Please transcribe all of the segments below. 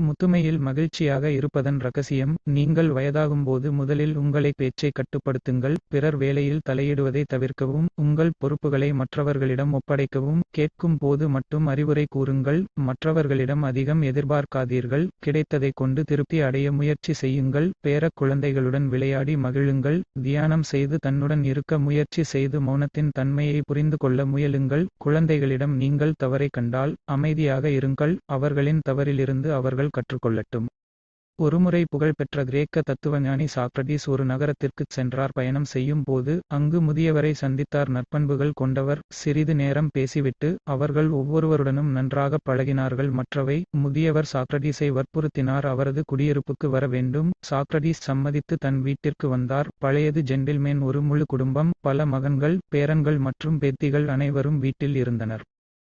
முதுமையில் மகிழ்ச்சியாக இருப்பதன் ரகசியம் நீங்கள் வயதாகும்போது முதலில் உங்களை பேச்சை கட்டுப்படுத்துங்கள் பிறர் வேலையில் தலையிடுவதை தவிர்க்கவும் உங்கள் பொறுப்புகளை மற்றவர்களிடம் ஒப்படைக்கவும் கேட்கும் போது மட்டும் அறிவுரை கூறுங்கள் மற்றவர்களிடம் அதிகம் எதிர்பார்க்காதீர்கள் கிடைத்ததை கொண்டு திருப்தி அடைய முயற்சி செய்யுங்கள் பேரக் குழந்தைகளுடன் விளையாடி மகிழுங்கள் தியானம் செய்து தன்னுடன் இருக்க முயற்சி செய்து மௌனத்தின் தன்மையை புரிந்து கொள்ள முயலுங்கள் குழந்தைகளிடம் நீங்கள் தவறை கண்டால் அமைதியாக இருங்கள் அவர்களின் தவறிலிருந்து அவர்கள் கற்றுக்கொள்ளட்டும் ஒருமுறை புகழ்பெற்ற கிரேக்க தத்துவஞானி சாக்ரடீஸ் ஒரு நகரத்திற்குச் சென்றார் பயணம் செய்யும் போது அங்கு முதியவரை சந்தித்தார் நற்பண்புகள் கொண்டவர் சிறிது நேரம் பேசிவிட்டு அவர்கள் ஒவ்வொருவருடனும் நன்றாக பழகினார்கள் மற்றவை முதியவர் சாக்ரடீஸை வற்புறுத்தினார் அவரது குடியிருப்புக்கு வர வேண்டும் சாக்ரடீஸ் சம்மதித்து தன் வீட்டிற்கு வந்தார் பழையது ஜென்டில்மேன் ஒரு முழு குடும்பம் பல மகன்கள் பேரன்கள் மற்றும் பேத்திகள் அனைவரும் வீட்டில் இருந்தனர்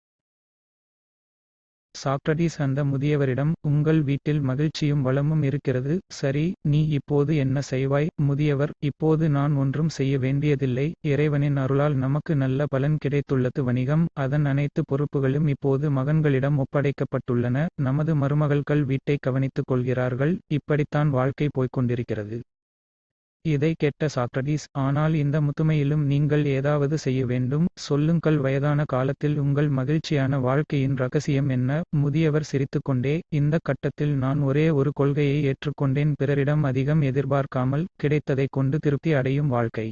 சாக்ரடீஸ் அந்த முதியவரிடம் உங்கள் வீட்டில் மகிழ்ச்சியும் வளமும் இருக்கிறது சரி நீ இப்போது என்ன செய்வாய் முதியவர் இப்போது நான் ஒன்றும் செய்ய வேண்டியதில்லை இறைவனின் அருளால் நமக்கு நல்ல பலன் கிடைத்துள்ளது வணிகம் அதன் அனைத்து பொறுப்புகளும் இப்போது மகன்களிடம் ஒப்படைக்கப்பட்டுள்ளன நமது மருமகள்கள் வீட்டை கவனித்துக் கொள்கிறார்கள் இப்படித்தான் வாழ்க்கை போய்க்கொண்டிருக்கிறது இதை கேட்ட சாக்ரடீஸ் ஆனால் இந்த முதுமையிலும் நீங்கள் ஏதாவது செய்ய வேண்டும் சொல்லுங்கள் வயதான காலத்தில் உங்கள் மகிழ்ச்சியான வாழ்க்கையின் ரகசியம் என்ன முதியவர் சிரித்துக்கொண்டே இந்த கட்டத்தில் நான் ஒரே ஒரு கொள்கையை ஏற்றுக்கொண்டேன் பிறரிடம் அதிகம் எதிர்பார்க்காமல் கிடைத்ததை கொண்டு திருப்தி அடையும் வாழ்க்கை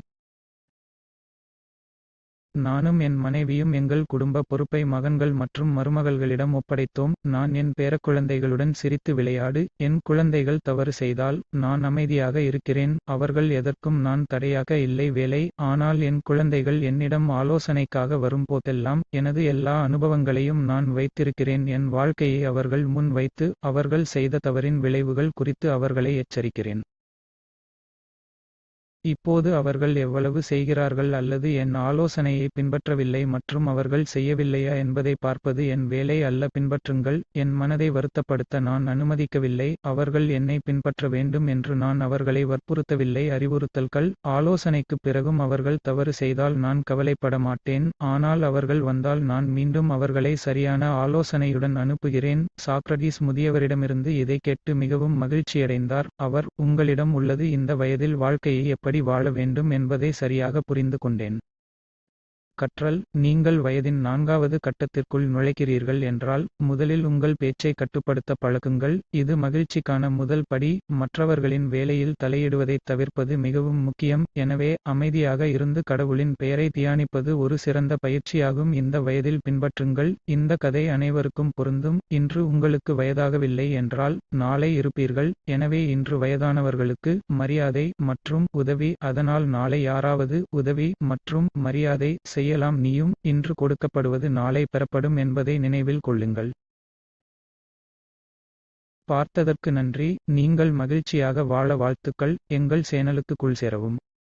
நானும் என் மனைவியும் எங்கள் குடும்ப பொறுப்பை மகன்கள் மற்றும் மருமகள்களிடம் ஒப்படைத்தோம் நான் என் பேரக்குழந்தைகளுடன் சிரித்து விளையாடு என் குழந்தைகள் தவறு செய்தால் நான் அமைதியாக இருக்கிறேன் அவர்கள் எதற்கும் நான் தடையாக இல்லை வேலை ஆனால் என் குழந்தைகள் என்னிடம் ஆலோசனைக்காக வரும்போதெல்லாம் எனது எல்லா அனுபவங்களையும் நான் வைத்திருக்கிறேன் என் வாழ்க்கையை அவர்கள் முன் வைத்து அவர்கள் செய்த தவறின் விளைவுகள் குறித்து அவர்களை எச்சரிக்கிறேன் இப்போது அவர்கள் எவ்வளவு செய்கிறார்கள் அல்லது என் ஆலோசனையை பின்பற்றவில்லை மற்றும் அவர்கள் செய்யவில்லையா என்பதை பார்ப்பது என் வேலை அல்ல பின்பற்றுங்கள் என் மனதை வருத்தப்படுத்த நான் அனுமதிக்கவில்லை அவர்கள் என்னை பின்பற்ற வேண்டும் என்று நான் அவர்களை வற்புறுத்தவில்லை அறிவுறுத்தல்கள் ஆலோசனைக்குப் பிறகும் அவர்கள் தவறு செய்தால் நான் கவலைப்பட மாட்டேன் ஆனால் அவர்கள் வந்தால் நான் மீண்டும் அவர்களை சரியான ஆலோசனையுடன் அனுப்புகிறேன் சாக்ரடீஸ் முதியவரிடமிருந்து இதை கேட்டு மிகவும் மகிழ்ச்சியடைந்தார் அவர் உங்களிடம் உள்ளது இந்த வயதில் வாழ்க்கையை எப்படி எப்படி வாழ வேண்டும் என்பதை சரியாக புரிந்து கொண்டேன் கற்றல் நீங்கள் வயதின் நான்காவது கட்டத்திற்குள் நுழைக்கிறீர்கள் என்றால் முதலில் உங்கள் பேச்சை கட்டுப்படுத்த பழகுங்கள் இது மகிழ்ச்சிக்கான முதல் படி மற்றவர்களின் வேலையில் தலையிடுவதைத் தவிர்ப்பது மிகவும் முக்கியம் எனவே அமைதியாக இருந்து கடவுளின் பெயரை தியானிப்பது ஒரு சிறந்த பயிற்சியாகும் இந்த வயதில் பின்பற்றுங்கள் இந்த கதை அனைவருக்கும் பொருந்தும் இன்று உங்களுக்கு வயதாகவில்லை என்றால் நாளை இருப்பீர்கள் எனவே இன்று வயதானவர்களுக்கு மரியாதை மற்றும் உதவி அதனால் நாளை யாராவது உதவி மற்றும் மரியாதை செய்யலாம் நீயும் இன்று கொடுக்கப்படுவது நாளை பெறப்படும் என்பதை நினைவில் கொள்ளுங்கள் பார்த்ததற்கு நன்றி நீங்கள் மகிழ்ச்சியாக வாழ வாழ்த்துக்கள் எங்கள் சேனலுக்கு குள் சேரவும்